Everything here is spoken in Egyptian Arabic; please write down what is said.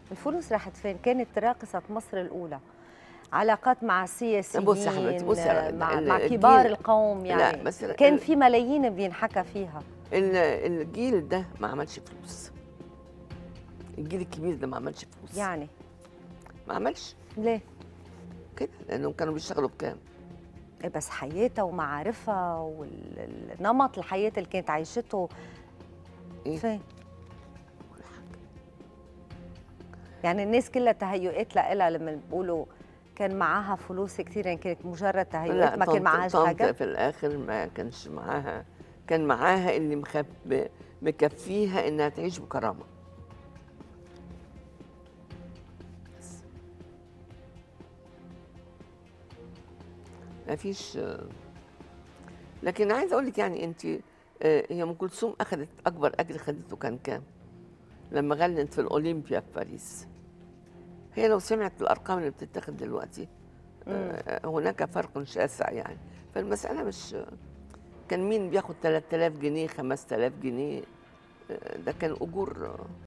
الفلوس راحت فين كانت راقصة مصر الأولى علاقات مع السياسيين بصي يا حبيبتي، بصي يا مع, ال- مع الجيل- كبار القوم لا، يعني بس ال- كان ال- في ملايين بينحكى فيها ال- الجيل ده ما عملش فلوس الجيل الكبير ده ما عملش فلوس يعني ما عملش ليه كده لانهم كانوا بيشتغلوا بكام إيه بس حياتها ومعارفها والنمط الحياة اللي كانت عايشته إيه؟ فين يعني الناس كلها تهيؤات لها لما بيقولوا كان معاها فلوس كثير يعني كانت مجرد تهيؤات ما كان طنط- معاهاش طنط حاجة في الاخر ما كانش معاها كان معاها اللي مخب... مكفيها انها تعيش بكرامه ما فيش لكن عايزه اقول لك يعني انت هي ام كلثوم اخذت اكبر اجر خدته كان كام؟ لما غنت في الاولمبيا في باريس هي لو سمعت الارقام اللي بتتاخد دلوقتي آه، هناك فرق شاسع يعني فالمساله مش كان مين بياخد 3000 جنيه 5000 جنيه آه، ده كان اجور